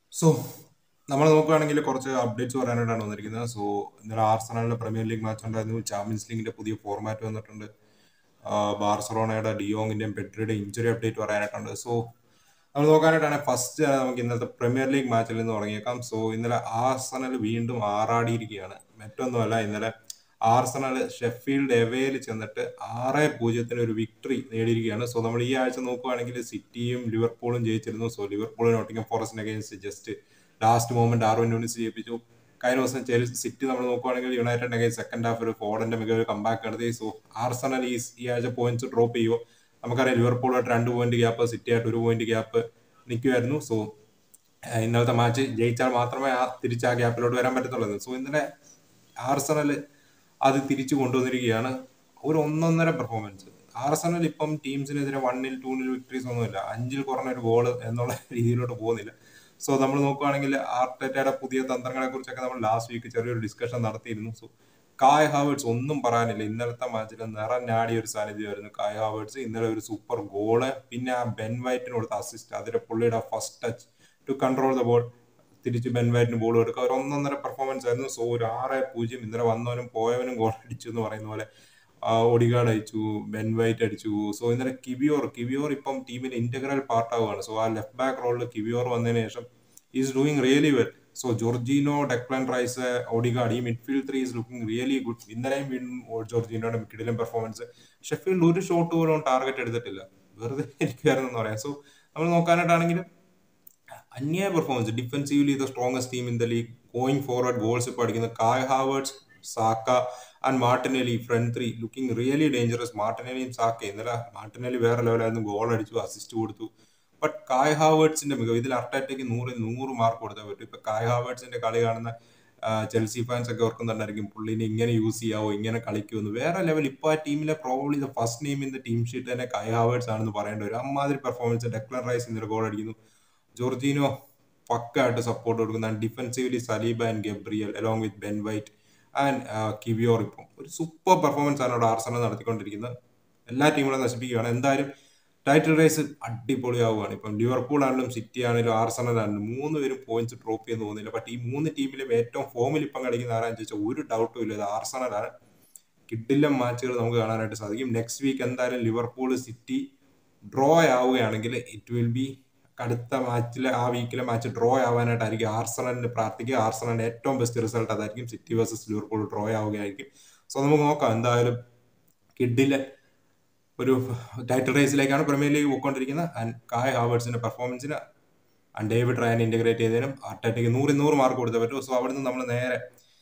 so നമ്മൾ നോക്കുകയാണെങ്കിൽ കുറച്ച് അപ്ഡേറ്റ്സ് പറയാനായിട്ടാണ് വന്നിരിക്കുന്നത് സോ ഇന്നലെ ആർസണലിന്റെ പ്രീമിയർ ലീഗ് മാച്ച് ഉണ്ടായിരുന്നു ചാമ്പ്യൻസ് ലീഗിന്റെ പുതിയ ഫോർമാറ്റ് വന്നിട്ടുണ്ട് ആ, ബാർസലോണയുടെ ഡിയോങ്ങിന്റെയും പെഡ്രിയുടെയും ഇഞ്ചുറി അപ്ഡേറ്റ് പറയാനായിട്ടുണ്ട് സോ നമ്മൾ നോക്കാനായിട്ടാണ് ഫസ്റ്റ് നമുക്ക് ഇന്നത്തെ പ്രീമിയർ ലീഗ് മാച്ചിൽ നിന്ന് തുടങ്ങിയേക്കാം സോ ഇന്നലെ ആർസണൽ വീണ്ടും ആറാടിയിരിക്കുകയാണ് മറ്റൊന്നുമല്ല ഇന്നലെ ആർസണൽ ഷെഫീൽഡ് എവേയിൽ ചെന്നിട്ട് ആറ് പൂജ്യത്തിന് ഒരു വിക്ടറി നേടിയിരിക്കുകയാണ് സോ നമ്മൾ ഈ ആഴ്ച നോക്കുകയാണെങ്കിൽ സിറ്റിയും ലിവർപൂളും ജയിച്ചിരുന്നു സോ ലിവർപൂൾ നോട്ടിംഗം ഫോറസ്റ്റിന് അഗേൻസ്റ്റ് ജസ്റ്റ് ലാസ്റ്റ് മൊമെന്റ് ആർവൻ യൂണിസ് ജയിപ്പിച്ചു കഴിഞ്ഞ ദിവസം ചെൽ- സിറ്റി നമ്മൾ നോക്കുകയാണെങ്കിൽ യുണൈറ്റഡ് അഗേൻസ്റ്റ് സെക്കൻഡ് ഹാഫ് ഒരു ഫോർഡിന്റെ മികവ് കമ്പാക്ക് നടത്തി സോ ആർസണൽ ഈ ഈ ആഴ്ച പോയിന്റ്സ് ഡ്രോപ്പ് ചെയ്യുമോ നമുക്കറിയാം ലിവർപൂളായിട്ട് രണ്ട് പോയിന്റ് ഗ്യാപ്പ് സിറ്റി ആയിട്ട് ഒരു പോയിന്റ് ഗ്യാപ്പ് നിൽക്കുമായിരുന്നു സോ ഏഹ് ഇന്നലത്തെ മാച്ച് ജയിച്ചാൽ മാത്രമേ ആ തിരിച്ച് ആ ഗ്യാപ്പിലോട്ട് വരാൻ പറ്റത്തുള്ളൂ സോ ഇന്നലെ ആർസണൽ അത് തിരിച്ചു കൊണ്ടുവന്നിരിക്കുകയാണ് ഒരു ഒന്നൊന്നര പെർഫോമൻസ് ആർസണൽ ഇപ്പം ടീംസിനെതിരെ വണ്ണിൽ ടൂണിൽ വിക്ടറീസ് ഒന്നുമില്ല അഞ്ചിൽ കുറഞ്ഞ ഒരു ഗോൾ എന്നുള്ള രീതിയിലോട്ട് പോകുന്നില്ല സോ നമ്മൾ നോക്കുകയാണെങ്കിൽ ആർട്ടറ്റയുടെ പുതിയ തന്ത്രങ്ങളെ കുറിച്ചൊക്കെ നമ്മൾ ലാസ്റ്റ് വീക്ക് ചെറിയൊരു ഡിസ്കഷൻ നടത്തിയിരുന്നു സോ കായ് ഹാവേർട്സ് ഒന്നും പറയാനില്ല ഇന്നലത്തെ മാച്ചിൽ നിറഞ്ഞാടിയ ഒരു സാന്നിധ്യമായിരുന്നു കായ് ഹാവേർട്സ് ഇന്നലെ ഒരു സൂപ്പർ ഗോള് പിന്നെ ആ ബെൻ വൈറ്റിന് കൊടുത്ത അസിസ്റ്റ് അതിന്റെ പുള്ളിയുടെ first touch to control the ball തിരിച്ച് ബെൻ വൈറ്റിന് ബോൾ കൊടുക്കുക ഒരു ഒന്നൊന്നര പെർഫോമൻസ് ആയിരുന്നു സോ ഒരു ആറ് പൂജ്യം ഇന്നലെ വന്നവനും പോയവനും ഗോൾ അടിച്ചു എന്ന് പറയുന്ന പോലെ ഒഡിഗാർഡ് അടിച്ചു ബെൻ വൈറ്റ് അടിച്ചു സോ ഇന്നലെ കിവിയോർ കിവിയോർ ഇപ്പം ടീമിന്റെ ഇന്റഗ്രൽ പാർട്ട് ആവുകയാണ് സോ ആ ലെഫ്റ്റ് ബാക്ക് റോളിൽ കിവിയോർ വന്നതിന് ശേഷം is doing really well so Jorginho Declan Rice Odegaard ഈ midfield three is looking really good ഇന്നലെയും വീണ്ടും ജോർജീനോയുടെ കിടിലൻ പെർഫോമൻസ് ഷെഫീൽഡ് ഒരു ഷോട്ട് പോലും ടാർഗറ്റ് എടുത്തിട്ടില്ല വെറുതെ ഇരിക്കുമായിരുന്നു എന്ന് പറയാം സോ നമ്മൾ നോക്കാനായിട്ടാണെങ്കിൽ അന്യായ performance defensively the strongest team in the league going forward goals ഇപ്പോൾ അടിക്കുന്ന Kai Havertz Saka and Martinelli front three looking really dangerous മാർട്ടിനെലിയും സാക്ക ഇന്നലെ മാർട്ടിനെലി വേറെ ലെവലായിരുന്നു ഗോൾ അടിച്ചു അസിസ്റ്റ് കൊടുത്തു ബട്ട് കായ് ഹാവേർഡ്സിന്റെ മികവ് ഇതിൽ അർട്ടേറ്റയ്ക്ക് നൂറിൽ നൂറ് മാർക്ക് കൊടുത്താൽ പറ്റും ഇപ്പൊ കായ് ഹാവേർഡ്സിന്റെ കളി കാണുന്ന ആ, ചെൽസി ഫാൻസ് ഒക്കെ ഓർക്കുന്നുണ്ടായിരിക്കും പുള്ളിനെ ഇങ്ങനെ യൂസ് ചെയ്യാവോ ഇങ്ങനെ കളിക്കുമെന്ന് വേറെ ലെവൽ ഇപ്പൊ ആ ടീമിലെ probably the first name in the team sheet തന്നെ കായ് ഹാവേർഡ്സ് ആണെന്ന് പറയേണ്ടി വരും അമ്മാതിരി പെർഫോമൻസ് ഡെക്ലൻ റൈസ് ഇന്നലെ ഗോൾ അടിക്കുന്നു ജോർജീനോ പക്കായിട്ട് സപ്പോർട്ട് കൊടുക്കുന്ന defensively Saliba and Gabriel along with Ben White and Kiwior ഇപ്പം ഒരു സൂപ്പർ പെർഫോമൻസ് ആണ് അവിടെ ആർസണൽ നടത്തിക്കൊണ്ടിരിക്കുന്നത് എല്ലാ ടീമുകളും നശിപ്പിക്കുകയാണ് എന്തായാലും ടൈറ്റിൽ റേസ് അടിപൊളിയാവുകയാണ് ഇപ്പം ലിവർപൂൾ ആണെങ്കിലും സിറ്റി ആണെങ്കിലും ആർസണൽ ആണെങ്കിലും മൂന്ന് പേരും പോയിന്റ്സ് ഡ്രോപ്പ് ചെയ്യുന്ന തോന്നുന്നില്ല ബട്ട് ഈ മൂന്ന് ടീമിലും ഏറ്റവും ഫോമിൽ ഇപ്പം കളിക്കുന്ന ആരാന്ന് ചോദിച്ചാൽ ഒരു ഡൗട്ടും ഇല്ല ഇത് ആർസണലാണ് കിഡില്ലം മാച്ചുകൾ നമുക്ക് കാണാനായിട്ട് സാധിക്കും നെക്സ്റ്റ് വീക്ക് എന്തായാലും ലിവർപൂൾ സിറ്റി ഡ്രോ ആവുകയാണെങ്കിൽ ഇറ്റ് വിൽ ബി അടുത്ത മാച്ചിലെ ആ വീക്കിലെ മാച്ച് ഡ്രോ ആവാനായിട്ടായിരിക്കും ആർസണലിന് പ്രാർത്ഥിക്കുക ആർസണലിന്റെ ഏറ്റവും ബെസ്റ്റ് റിസൾട്ട് അതായിരിക്കും സിറ്റി വേഴ്സസ് ലിവർപൂൾ ഡ്രോ ആവുകയായിരിക്കും സോ നമുക്ക് നോക്കാം എന്തായാലും കിഡിലെ ഒരു ടൈറ്റിൽ റേസിലേക്കാണ് പ്രീമിയർ ലീഗ് പോയിക്കൊണ്ടിരിക്കുന്നത് ആൻഡ് കായ് ഹാവേർട്സിന്റെ പെർഫോമൻസിന് ആൻഡ് ഡേവിഡ് റയൻ ഇന്റഗ്രേറ്റ് ചെയ്തതിനും അർട്ടേറ്റയ്ക്ക് നൂറ് നൂറ് മാർക്ക് കൊടുത്തേ പറ്റൂ സോ അവിടെ നിന്ന് നമ്മൾ നേരെ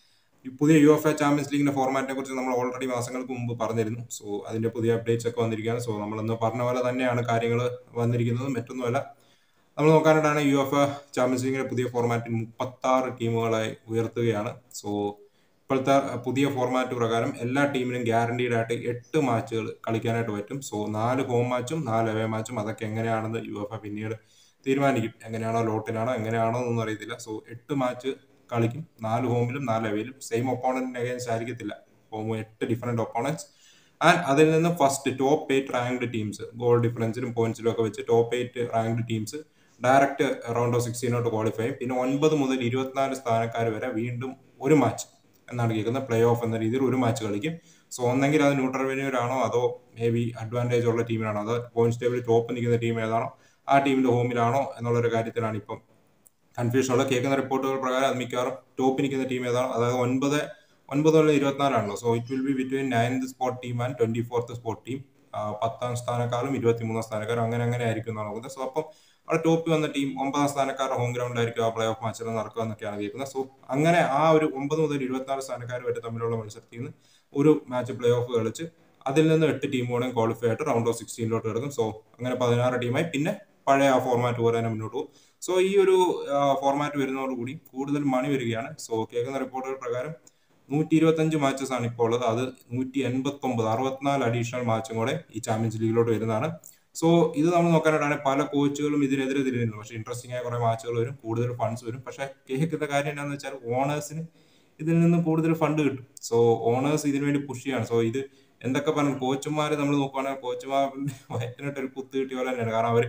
ഈ പുതിയ യു എഫ് എ ചാമ്പ്യൻസ് ലീഗിന്റെ ഫോർമാറ്റിനെ കുറിച്ച് നമ്മൾ ഓൾറെഡി മാസങ്ങൾക്ക് മുമ്പ് പറഞ്ഞിരുന്നു സോ അതിന്റെ പുതിയ അപ്ഡേറ്റ്സ് ഒക്കെ വന്നിരിക്കുകയാണ് സോ നമ്മളന്ന് പറഞ്ഞ പോലെ തന്നെയാണ് കാര്യങ്ങൾ വന്നിരിക്കുന്നത് മറ്റൊന്നുമല്ല നമ്മൾ നോക്കാനായിട്ടാണ് യു എഫ് എ ചാമ്പ്യൻസ് ലീഗിന്റെ പുതിയ ഫോർമാറ്റിൽ മുപ്പത്തി ആറ് ടീമുകളായി ഉയർത്തുകയാണ് സോ ഇപ്പോഴത്തെ പുതിയ ഫോർമാറ്റ് പ്രകാരം എല്ലാ ടീമിനും ഗ്യാരണ്ടീഡ് ആയിട്ട് എട്ട് മാച്ചുകൾ കളിക്കാനായിട്ട് പറ്റും സോ നാല് ഹോം മാച്ചും നാല് അവേ മാച്ചും അതൊക്കെ എങ്ങനെയാണെന്ന് യു എഫ് എ പിന്നീട് തീരുമാനിക്കും എങ്ങനെയാണോ ലോട്ടിലാണോ എങ്ങനെയാണോ എന്നൊന്നും അറിയത്തില്ല സോ എട്ട് മാച്ച് കളിക്കും നാല് ഹോമിലും നാല് അവയിലും സെയിം ഒപ്പോണന്റിന് അഗേൻസ്റ്റ് ആയിരിക്കത്തില്ല ഹോം എട്ട് ഡിഫറെന്റ് ഒപ്പോണൻസ് ആൻഡ് അതിൽ നിന്ന് first top eight ranked teams goal ഡിഫറൻസിലും പോയിന്റ്സിലും ഒക്കെ വെച്ച് top eight ranked teams direct round of സിക്സ്റ്റീനോട്ട് ക്വാളിഫൈ ചെയ്യും പിന്നെ ഒൻപത് മുതൽ ഇരുപത്തിനാല് സ്ഥാനക്കാർ വരെ വീണ്ടും ഒരു മാച്ച് എന്നാണ് കേൾക്കുന്നത് പ്ലേ ഓഫ് എന്ന രീതിയിൽ ഒരു മാച്ച് കളിക്കും സോ ഒന്നെങ്കിൽ അത് ന്യൂട്രൽ വെന്യൂരാണോ അതോ മേ ബി അഡ്വാൻറ്റേജ് ഉള്ള ടീമിനാണോ അതോ പോയിന്റ്സ് ടേബിളിൽ ടോപ്പ് നിൽക്കുന്ന ടീം ഏതാണോ ആ ടീമിന്റെ ഹോമിലാണോ എന്നുള്ളൊരു കാര്യത്തിലാണ് ഇപ്പം കൺഫ്യൂഷൻ ഉള്ള കേൾക്കുന്ന റിപ്പോർട്ടുകൾ പ്രകാരം അത് മിക്കവാറും ടോപ്പ് നിൽക്കുന്ന ടീം ഏതാണ് അതായത് ഒൻപത് ഒൻപത് മുതൽ ഇരുപത്തിനാലാണല്ലോ so it will be between ninth spot team and twenty fourth spot team പത്താം സ്ഥാനക്കാരും ഇരുപത്തിമൂന്നാം സ്ഥാനക്കാരും അങ്ങനെ അങ്ങനെ ആയിരിക്കും എന്നാണ് നോക്കുന്നത് സോ അപ്പം അവിടെ ടോപ്പ് വന്ന ടീം ഒമ്പതാം സ്ഥാനക്കാരുടെ ഹോം ഗ്രൗണ്ട് ആയിരിക്കും ആ പ്ലേ ഓഫ് മാച്ചിൽ നടക്കുക എന്നൊക്കെയാണ് കേൾക്കുന്നത് സോ അങ്ങനെ ആ ഒരു ഒമ്പത് മുതൽ ഇരുപത്തിനാല് സ്ഥാനക്കാർ വരെ തമ്മിലുള്ള മത്സരത്തിൽ നിന്ന് ഒരു മാച്ച് പ്ലേ ഓഫ് കളിച്ച് അതിൽ നിന്ന് എട്ട് ടീമുകളും ക്വാളിഫൈ ആയിട്ട് റൗണ്ട് ഓഫ് സിക്സ്റ്റീനിലോട്ട് കിടക്കും സോ അങ്ങനെ പതിനാറ് ടീമായി പിന്നെ പഴയ ആ ഫോർമാറ്റ് പോലെ തന്നെ മുന്നോട്ട് പോകും സോ ഈ ഒരു ഫോർമാറ്റ് വരുന്നതോടുകൂടി കൂടുതൽ മണി വരികയാണ് സോ കേൾക്കുന്ന റിപ്പോർട്ടുകൾ പ്രകാരം നൂറ്റി ഇരുപത്തഞ്ച് മാച്ചസ് ആണ് ഇപ്പോൾ ഉള്ളത് അത് നൂറ്റി എൺപത്തി ഒമ്പത് അറുപത്തിനാല് അഡീഷണൽ മാച്ചും കൂടെ ഈ ചാമ്പ്യൻസ് ലീഗിലോട്ട് വരുന്നതാണ് സോ ഇത് നമ്മൾ നോക്കാനായിട്ടാണ് പല കോച്ചുകളും ഇതിനെതിരെ തിരിഞ്ഞിരുന്നത് പക്ഷേ ഇൻട്രസ്റ്റിംഗ് ആയ കുറെ മാച്ചുകൾ വരും കൂടുതൽ ഫണ്ട്സ് വരും പക്ഷേ കേൾക്കുന്ന കാര്യം എന്താണെന്ന് വെച്ചാൽ ഓണേഴ്സിന് ഇതിൽ നിന്ന് കൂടുതൽ ഫണ്ട് കിട്ടും സോ ഓണേഴ്സ് ഇതിനു വേണ്ടി പുഷ് ചെയ്യാണ് സോ ഇത് എന്തൊക്കെ പറഞ്ഞു കോച്ചുമാർ നമ്മൾ നോക്കുവാണെങ്കിൽ കോച്ചുമാർ വയറ്റിനിട്ട് ഒരു കുത്ത് കിട്ടിയ പോലെ തന്നെയാണ് കാരണം അവർ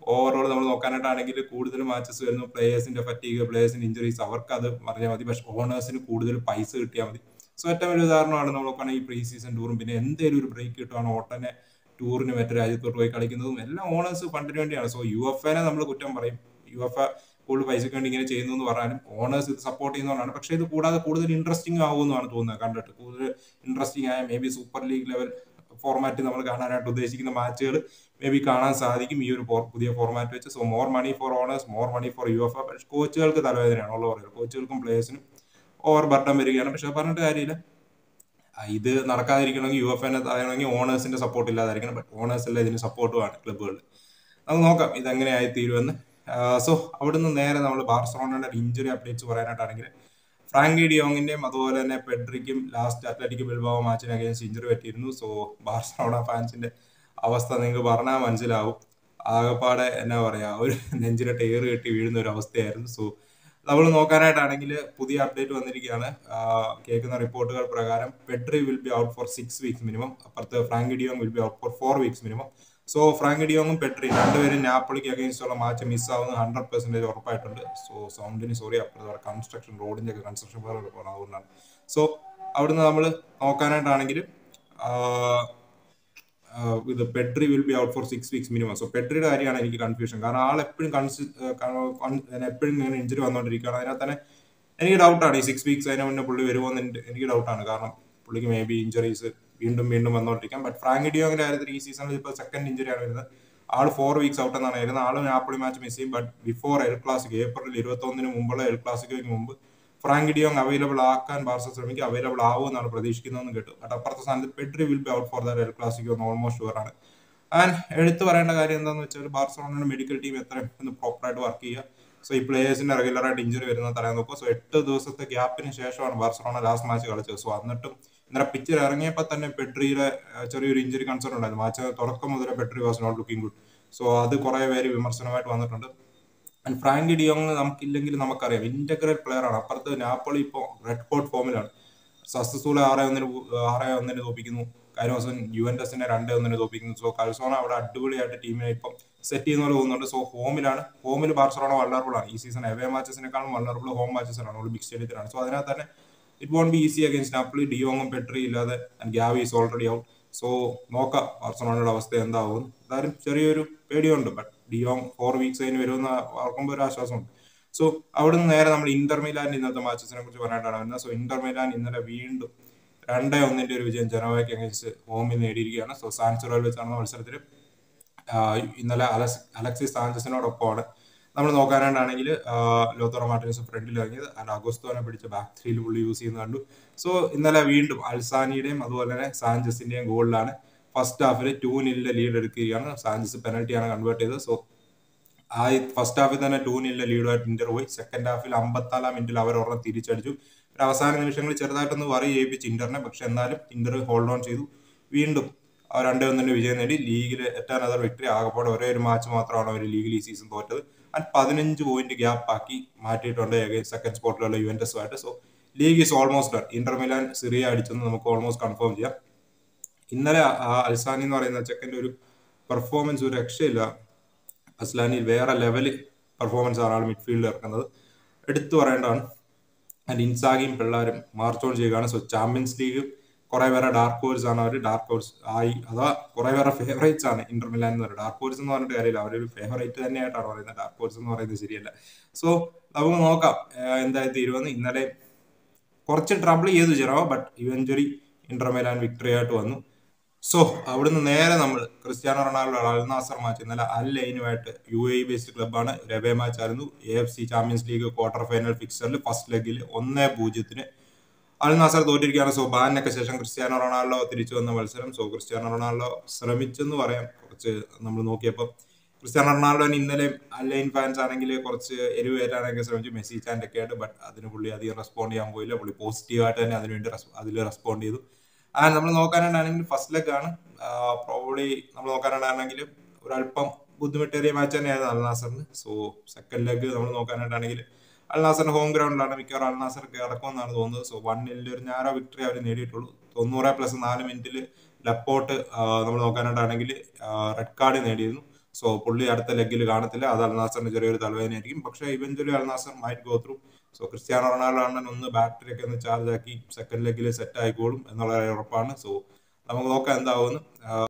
ഓവറോൾ നമ്മൾ നോക്കാനായിട്ടാണെങ്കിൽ കൂടുതൽ മാച്ചസ് വരുന്നു പ്ലേയേഴ്സിന്റെ ഫറ്റീഗ് പ്ലേയേഴ്സിന്റെ ഇഞ്ചുറീസ് അവർക്ക് അത് പറഞ്ഞാൽ മതി പക്ഷെ ഓണേഴ്സിന് കൂടുതൽ പൈസ കിട്ടിയാൽ മതി സോ ഏറ്റവും വലിയ ഉദാഹരണമാണ് നമ്മൾ നോക്കുകയാണെങ്കിൽ ഈ പ്രീ സീസൺ ടൂറും പിന്നെ എന്തെങ്കിലും ഒരു ബ്രേക്ക് കിട്ടുവാണ് ഓട്ടനെ ടൂറിന് മറ്റു രാജ്യത്തോട്ട് പോയി കളിക്കുന്നതും എല്ലാം ഓണേഴ്സ് ഫണ്ടിന് വേണ്ടിയാണ് സോ യു എഫ് എനെ നമ്മൾ കുറ്റം പറയും യു എഫ് എ കൂടുതൽ പൈസയ്ക്ക് വേണ്ടി ഇങ്ങനെ ചെയ്യുന്നു എന്ന് പറഞ്ഞാലും ഓണേഴ്സ് ഇത് സപ്പോർട്ട് ചെയ്യുന്നതാണ് പക്ഷേ ഇത് കൂടാതെ കൂടുതൽ ഇൻട്രസ്റ്റിംഗ് ആവുമെന്നാണ് തോന്നുന്നത് കണ്ടിട്ട് കൂടുതൽ ഇൻട്രസ്റ്റിംഗ് ആയ may be super league level format നമ്മൾ കാണാനായിട്ട് ഉദ്ദേശിക്കുന്ന മാച്ചുകൾ മേ ബി കാണാൻ സാധിക്കും ഈ ഒരു for- പുതിയ ഫോർമാറ്റ് വെച്ച് so more money for owners more money for U F പക്ഷേ കോച്ചുകൾക്ക് തലവേദനയാണ് ഉള്ള പറയുന്നത് കോച്ചുകൾക്കും പ്ലേയേഴ്സിനും ഓവർ ബർഡൻ വരികയാണ് പക്ഷെ അത് പറഞ്ഞിട്ട് കാര്യമില്ല ആ, ഇത് നടക്കാതിരിക്കണമെങ്കിൽ യു എഫ് എന്നെ ആണെങ്കിൽ ഓണേഴ്സിന്റെ സപ്പോർട്ട് ഇല്ലാതായിരിക്കണം ബട്ട് ഓണേഴ്സ് എല്ലാം ഇതിന് സപ്പോർട്ടുമാണ് ക്ലബ്ബുകളിൽ നമുക്ക് നോക്കാം ഇതെങ്ങനെയായി തീരുമെന്ന് സോ അവിടുന്ന് നേരെ നമ്മൾ ബാർസലോണയുടെ ഇഞ്ചുറി അപ്ഡേറ്റ്സ് പറയാനായിട്ടാണെങ്കിൽ ഫ്രാങ്കി ഡിയോങ്ങിന്റെയും അതുപോലെ തന്നെ പെഡ്രിക്കും ലാസ്റ്റ് അത്ലറ്റിക് ബിൽബാവോ മാച്ചിന് അഗേൻസ്റ്റ് ഇഞ്ചുറി പറ്റിയിരുന്നു സോ ബാർസലോണ ഫാൻസിന്റെ അവസ്ഥ നിങ്ങൾക്ക് പറഞ്ഞാൽ മനസ്സിലാവും ആകെപ്പാടെ എന്നാ പറയാ ഒരു നെഞ്ചിലെ ടയർ കെട്ടി വീഴുന്ന ഒരു അവസ്ഥയായിരുന്നു സോ നമ്മൾ നോക്കാനായിട്ടാണെങ്കിൽ പുതിയ അപ്ഡേറ്റ് വന്നിരിക്കുകയാണ് ആ, കേൾക്കുന്ന റിപ്പോർട്ടുകൾ പ്രകാരം Pedri will be out for six weeks minimum അപ്പുറത്ത് Frankie de Jong will be out for four weeks minimum so Frankie ഡിയോങ്ങും പെട്രി രണ്ടുപേരും നാപ്പോളിക്ക് അഗേൻസ്റ്റ് ഉള്ള മാച്ച് മിസ്സാവുന്ന ഹൺഡ്രഡ് പെർസെന്റേജ് ഉറപ്പായിട്ടുണ്ട് സോ സൗണ്ടിന് സോറി അപ്പുറത്ത് കൺസ്ട്രക്ഷൻ റോഡിന്റെ ഒക്കെ കൺസ്ട്രക്ഷൻ അതുകൊണ്ടാണ് സോ അവിടുന്ന് നമ്മൾ നോക്കാനായിട്ടാണെങ്കിൽ ഇത് Pedri will be out for six weeks minimum so പെട്രിയുടെ കാര്യമാണ് എനിക്ക് കൺഫ്യൂഷൻ കാരണം ആൾ എപ്പോഴും കൺസി എപ്പോഴും ഇങ്ങനെ ഇഞ്ചുറി വന്നുകൊണ്ടിരിക്കുകയാണ് അതിനകത്ത് തന്നെ എനിക്ക് ഡൗട്ടാണ് ഈ സിക്സ് വീക്സ് അതിന് മുന്നേ പുള്ളി വരുമോ എന്ന് എൻ്റെ- എനിക്ക് ഡൗട്ടാണ് കാരണം പുള്ളിക്ക് മേ ബി ഇഞ്ചുറീസ് വീണ്ടും വീണ്ടും വന്നുകൊണ്ടിരിക്കാം ബട്ട് ഫ്രാങ്കി ഡിയോങ്ങിന്റെ കാര്യത്തിൽ ഈ സീസണിൽ ഇപ്പോൾ സെക്കൻഡ് ഇഞ്ചുറിയാണ് വരുന്നത് ആൾ ഫോർ വീക്സ് ഔട്ട് എന്നാണ് വരുന്നത് ആള് നാപ്പോളി മാച്ച് മിസ് ചെയ്യും but before El classic April ഇരുപത്തൊന്നിന് മുമ്പുള്ള എൽ ക്ലാസിക്കോയ്ക്ക് മുമ്പ് ഫ്രാങ്ക് ഡിയോങ് അവൈലബിൾ ആക്കാൻ ബാർസ ശ്രമിക്കും അവൈലബിൾ ആവുമെന്നാണ് പ്രതീക്ഷിക്കുന്നതെന്ന് കേട്ടു ബട്ട് അപ്പുറത്തെ സ്ഥാനത്ത് Pedri will be out for the El Clasico എന്ന് ഓൾമോസ്റ്റ് ഷുവർ ആണ് ആൻഡ് എടുത്തു പറയേണ്ട കാര്യം എന്താണെന്ന് വെച്ചാൽ ബാർസലോണയുടെ മെഡിക്കൽ ടീം എത്രയും പ്രോപ്പറായിട്ട് വർക്ക് ചെയ്യുക സോ ഈ പ്ലേയേഴ്സിന്റെ റെഗുലർ ആയിട്ട് ഇഞ്ചുറി വരുന്ന തടയാൻ നോക്കുക സോ എട്ട് ദിവസത്തെ ഗ്യാപ്പിന് ശേഷമാണ് ബാർസലോണ ലാസ്റ്റ് മാച്ച് കളിച്ചത് സോ എന്നിട്ടും ഇന്നലെ പിച്ചിൽ ഇറങ്ങിയപ്പോൾ തന്നെ പെട്രിയുടെ അഹ്, ചെറിയൊരു ഇഞ്ചുറി കൺസേൺ ഉണ്ടായിരുന്നു മാച്ച് തുടക്കം മുതലേ Pedri was not looking good so അത് കുറെ പേര് വിമർശനമായിട്ട് വന്നിട്ടുണ്ട് ആൻഡ് ഫ്രാങ്കി ഡിയോങ് നമുക്കില്ലെങ്കിൽ നമുക്കറിയാം ഇന്റഗ്രൽ പ്ലെയർ ആണ് അപ്പുറത്ത് നാപ്പോളി ഇപ്പോൾ റെഡ് കോട്ട് ഫോമിലാണ് സസ്സസൂല ആറ് ഒന്നിന് പു- ആറ് ഒന്നിന് തോപ്പിക്കുന്നു കഴിഞ്ഞ ദിവസം യുവൻഡസിനെ രണ്ട് ഒന്നിന് തോപ്പിക്കുന്നു സോ കൽസോണ അവിടെ അടിപൊളിയായിട്ട് ടീമിനെ ഇപ്പം സെറ്റ് ചെയ്യുന്ന പോലെ തോന്നുന്നുണ്ട് സോ ഹോമിലാണ് ഹോമിൽ ബാർസലോണ വള്ളറബിൾ ആണ് ഈ സീസൺ എവേ മാച്ചസിനെക്കാളും വള്ളറബിൾ ഹോം മാച്ചസിനാണ് ഒളിമ്പിക് സ്റ്റേഡിയത്തിലാണ് സോ അതിനകത്ത് തന്നെ it won't be easy against Napoli ഡിയോങ്ങും പെട്രി ഇല്ലാതെ and Gavi is already out so നോക്കാം ബാർസലോണയുടെ അവസ്ഥ എന്താവും എന്തായാലും ചെറിയൊരു പേടിയുണ്ട് ബട്ട് ഡിയോങ് ഫോർ വീക്സ് അതിന് വരുമെന്ന് ഓർക്കുമ്പോൾ ഒരു ആശ്വാസമുണ്ട് സോ അവിടുന്ന് നേരെ നമ്മൾ ഇന്റർ മിലാൻ ഇന്നത്തെ മാച്ചസിനെ കുറിച്ച് പറയാനായിട്ടാണ് വരുന്നത് സോ ഇന്റർ മിലാൻ ഇന്നലെ വീണ്ടും രണ്ടേ ഒന്നിന്റെ ഒരു വിജയം ജനോവയ്ക്ക് അഗേൻസ്റ്റ് ഹോമിൽ നേടിയിരിക്കുകയാണ് സോ സാൻസുറോയിൽ വെച്ച് നടന്ന മത്സരത്തിൽ ആഹ് ഇന്നലെ അലക്സ് അലക്സിസ് സാഞ്ചസിനോടൊപ്പമാണ് നമ്മൾ നോക്കാനായിട്ടാണെങ്കിൽ ലോത്തോറ മാർട്ടിനസ് ഫ്രണ്ടിൽ ഇറങ്ങിയത് ആൻഡ് അഗോസ്തോനെ പിടിച്ച ബാക്ക് ത്രീയിൽ പുള്ളി യൂസ് ചെയ്യുന്ന കണ്ടു സോ ഇന്നലെ വീണ്ടും അൽസാനിയുടെയും അതുപോലെ തന്നെ സാഞ്ചസിന്റെയും ഗോളിലാണ് ഫസ്റ്റ് ഹാഫിൽ ടു നില്ലിന്റെ ലീഡ് എടുക്കുകയാണ് സാഞ്ചസ് പെനൽറ്റിയാണ് കൺവേർട്ട് ചെയ്തത് സോ ആ ഫസ്റ്റ് ഹാഫിൽ തന്നെ ടു നില്ലിന്റെ ലീഡുമായിട്ട് ഇന്റർ പോയി സെക്കൻഡ് ഹാഫിൽ അമ്പത്തിനാലാം മിനിറ്റിൽ അവർ ഒരെണ്ണം തിരിച്ചടിച്ചു ഒരു അവസാന നിമിഷങ്ങളിൽ ചെറുതായിട്ടൊന്ന് വറി ചെയ്യിപ്പിച്ച് ഇന്ററിനെ പക്ഷെ എന്നാലും ഇന്റർ ഹോൾഡ് ഓൺ ചെയ്തു വീണ്ടും ആ രണ്ടേ ഒന്നിന്റെ വിജയം നേടി ലീഗിൽ ഏറ്റവും അതർ വിക്ടറി ആകപ്പാടെ ഒരേ ഒരു മാച്ച് മാത്രമാണ് അവർ ലീഗിൽ ഈ സീസൺ തോറ്റത് ആൻഡ് പതിനഞ്ച് പോയിന്റ് ഗ്യാപ്പ് ആക്കി മാറ്റിയിട്ടുണ്ട് സെക്കൻഡ് സ്പോട്ടിലുള്ള യുവൻറ്റസുമായിട്ട് so league is almost done Inter Milan Serie അടിച്ചെന്ന് നമുക്ക് ഓൾമോസ്റ്റ് കൺഫേം ചെയ്യാം ഇന്നലെ ആ അൽസാനി എന്ന് പറയുന്ന ചെക്കൻ്റെ ഒരു പെർഫോമൻസ് ഒരു രക്ഷയില്ല അസ്ലാനി വേറെ ലെവൽ പെർഫോമൻസ് ആണ് ആൾ മിഡ്ഫീൽഡിൽ ഇറക്കുന്നത് എടുത്തു പറയേണ്ടതാണ് ആൻഡ് ഇൻസാഗിയും പിള്ളേരും മാർച്ച് ഓൺ ചെയ്യുകയാണ് സോ ചാമ്പ്യൻസ് ലീഗ് കുറെ പേരെ ഡാർക്ക് ഹോഴ്സ് ആണ് അവർ ഡാർക്ക് ഹോഴ്സ് ആയി അഥവാ കുറെ പേരെ ഫേവറേറ്റ്സ് ആണ് ഇന്റർ മിലാൻ എന്ന് പറയുന്നത് ഡാർക്ക് ഹോഴ്സ് എന്ന് പറഞ്ഞിട്ട് കാര്യമില്ല അവരൊരു ഫേവറേറ്റ് തന്നെയായിട്ടാണ് പറയുന്നത് ഡാർക്ക് ഹോഴ്സ് എന്ന് പറയുന്നത് ശരിയല്ല സോ നമുക്ക് നോക്കാം ഏഹ് എന്തായി തീരുമെന്ന് ഇന്നലെ കുറച്ച് ട്രബിൾ ചെയ്തു ജെറോ but eventually Inter Milan victory ആയിട്ട് വന്നു സോ അവിടുന്ന് നേരെ നമ്മൾ Cristiano Ronaldo Al Nassr match ഇന്നലെ അൽ ലൈനുമായിട്ട് യു എ ബേസ്ഡ് ക്ലബ്ബാണ് രബേ മാച്ച് ആയിരുന്നു A F C champions league quarter final ഫിക്സറിൽ ഫസ്റ്റ് ലെഗിൽ ഒന്നേ പൂജ്യത്തിന് അൽ നാസർ തോറ്റിരിക്കുകയാണ് സോ ബാനൊക്കെ ശേഷം ക്രിസ്ത്യാനോ റൊണാൾഡോ തിരിച്ചു വന്ന മത്സരം സോ ക്രിസ്ത്യാനോ റൊണാൾഡോ ശ്രമിച്ചെന്ന് പറയാം കുറച്ച് നമ്മൾ നോക്കിയപ്പോൾ ക്രിസ്ത്യാനോ റൊണാൾഡോന് ഇന്നലെ അല്ലൈൻ ഫാൻസ് ആണെങ്കിൽ കുറച്ച് എരിവ് കയറ്റാനൊക്കെ ശ്രമിച്ചു മെസ്സി ചാൻഡ് ഒക്കെ ആയിട്ട് ബട്ട് അതിന് പുള്ളി അധികം റെസ്പോണ്ട് ചെയ്യാൻ പോയില്ല പുള്ളി പോസിറ്റീവായിട്ട് തന്നെ അതിനുവേണ്ടി അതിൽ റെസ്പോണ്ട് ചെയ്തു ആ നമ്മൾ നോക്കാനാണെങ്കിൽ ഫസ്റ്റ് ലെഗ് ആണ് പ്രോബ്ലി നമ്മൾ നോക്കാനാണെങ്കിൽ ഒരല്പം ബുദ്ധിമുട്ടേറിയ മാച്ച് തന്നെയായിരുന്നു അൽ നാസറിന് സോ സെക്കൻഡ് ലെഗ് നമ്മൾ നോക്കാനായിട്ടാണെങ്കിൽ അൽ നാസറിന്റെ ഹോം ഗ്രൗണ്ടിലാണ് മിക്കവാറും അൽ നാസർ കിടക്കുമെന്നാണ് തോന്നുന്നത് സോ വൺ ഇല്ല ഒരു ഞാറോ വിക്ടറി അവർ നേടിയിട്ടുള്ളൂ തൊണ്ണൂറ് പ്ലസ് നാല് മിനിറ്റിൽ ലപ്പോട്ട് നമ്മൾ നോക്കാനായിട്ടാണെങ്കിൽ റെഡ് കാർഡ് നേടിയിരുന്നു സോ പുള്ളി അടുത്ത ലെഗിൽ കാണത്തില്ല അത് അൽനാസറിന് ചെറിയൊരു തലവേദനയായിരിക്കും പക്ഷേ ഇവഞ്ച്വലി Al Nassr might go through so Cristiano Ronaldo അണ്ണൻ ഒന്ന് ബാറ്ററിയൊക്കെ ഒന്ന് ചാർജ് ആക്കി സെക്കൻഡ് ലെഗിൽ സെറ്റ് ആയിക്കോളും എന്നുള്ള ഉറപ്പാണ് സോ നമുക്ക് നോക്കാം എന്താവുമെന്ന്